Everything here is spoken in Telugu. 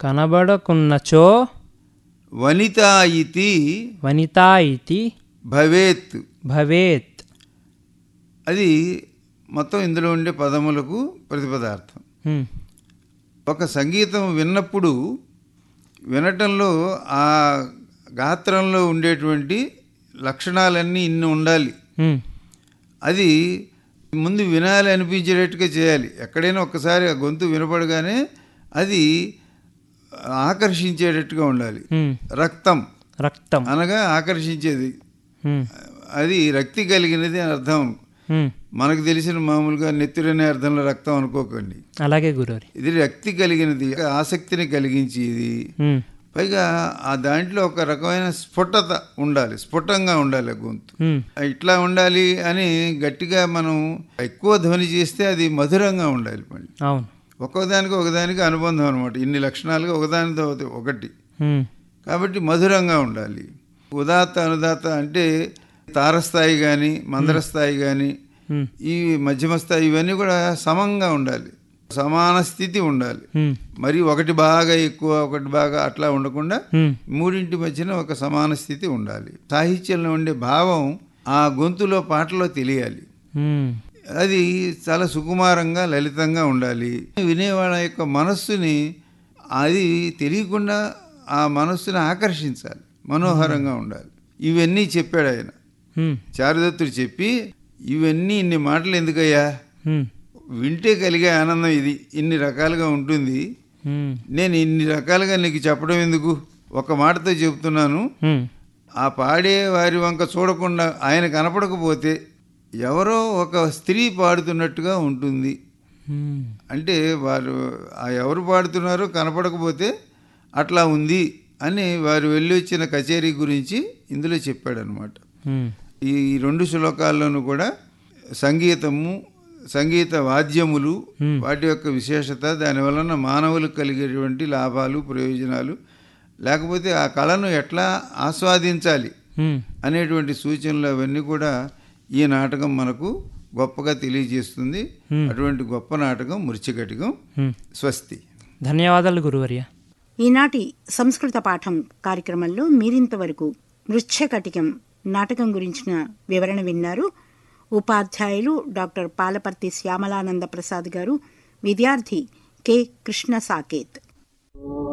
కనబడకున్నచో వనిత ఇతి వనితా ఇతి భవేత్ భవేత్ అది మొత్తం ఇందులో ఉండే పదములకు ప్రతిపదార్థం హ్మ్. ఒక సంగీతం విన్నప్పుడు వినటంలో ఆ గాత్రంలో ఉండేటువంటి లక్షణాలన్నీ ఇన్ని ఉండాలి హ్మ్. అది ముందు వినాలి అనిపించేటట్టుగా చేయాలి ఎక్కడైనా ఒక్కసారి ఆ గొంతు వినపడగానే అది ఆకర్షించేటట్టుగా ఉండాలి హ్మ్. రక్తం రక్తం అనగా ఆకర్షించేది హ్మ్. అది రక్తి కలిగినది అని అర్థం హ్మ్. మనకు తెలిసిన మామూలుగా నెత్తురనే అర్థంలో రక్తం అనుకోకండి అలాగే గురువారి ఇది రక్తి కలిగినది ఆసక్తిని కలిగించేది హ్మ్. పైగా ఆ దాంట్లో ఒక రకమైన స్ఫుటత ఉండాలి స్ఫుటంగా ఉండాలి ఆ గొంతు హ్మ్. ఇట్లా ఉండాలి అని గట్టిగా మనం ఎక్కువ ధ్వని చేస్తే అది మధురంగా ఉండాలి మళ్ళీ అవును ఒక్కొదానికి ఒకదానికి అనుబంధం అనమాట ఇన్ని లక్షణాలుగా ఒకదానితో ఒకటి హ్మ్. కాబట్టి మధురంగా ఉండాలి ఉదాత్త అనుదాత్త అంటే తారస్థాయి కానీ మందరస్థాయి కానీ హ్మ్. ఈ మధ్యమ స్థాయి ఇవన్నీ కూడా సమంగా ఉండాలి సమాన స్థితి ఉండాలి హ్మ్. మరి ఒకటి బాగా ఎక్కువ ఒకటి బాగా అట్లా ఉండకుండా హ్మ్. మూడింటి మధ్యన ఒక సమాన స్థితి ఉండాలి సాహిత్యంలో ఉండే భావం ఆ గొంతులో పాటలో తెలియాలి హ్మ్. అది చాలా సుకుమారంగా లలితంగా ఉండాలి వినేవాళ్ళ యొక్క మనస్సుని అది తెలియకుండా ఆ మనస్సుని ఆకర్షించాలి మనోహరంగా ఉండాలి ఇవన్నీ చెప్పాడు ఆయన హ్మ్. చారుదత్తుడు చెప్పి ఇవన్నీ ఇన్ని మాటలు ఎందుకయ్యా హ్మ్. వింటే కలిగే ఆనందం ఇది ఇన్ని రకాలుగా ఉంటుంది హ్మ్. నేను ఇన్ని రకాలుగా నీకు చెప్పడం ఎందుకు ఒక మాటతో చెబుతున్నాను హ్మ్. ఆ పాడే వారి వంక చూడకుండా ఆయన కనపడకపోతే ఎవరో ఒక స్త్రీ పాడుతున్నట్టుగా ఉంటుంది హ్మ్. అంటే వారు ఆ ఎవరు పాడుతున్నారో కనపడకపోతే అట్లా ఉంది అని వారు వెళ్ళి వచ్చిన కచేరీ గురించి ఇందులో చెప్పాడనమాట హ్మ్. ఈ రెండు శ్లోకాల్లోనూ కూడా సంగీతము సంగీత వాద్యములు వాటి యొక్క విశేషత దాని వలన మానవులకు కలిగేటువంటి లాభాలు ప్రయోజనాలు లేకపోతే ఆ కళను ఎట్లా ఆస్వాదించాలి హ్మ్. అనేటువంటి సూచనలు అవన్నీ కూడా ఈ నాటకం మనకు గొప్పగా తెలియజేస్తుంది అటువంటి గొప్ప నాటకం మృత్యుకటికం హ్మ్. స్వస్తి ధన్యవాదాలు గురువర్య ఈనాటి సంస్కృత పాఠం కార్యక్రమంలో మీరింతవరకు మృచ్ఛకటికం నాటకం గురించిన వివరణ విన్నారు ఉపాధ్యాయులు డాక్టర్ పాలపర్తి శ్యామలానంద ప్రసాద్ గారు విద్యార్థి కె కృష్ణ సాకేత్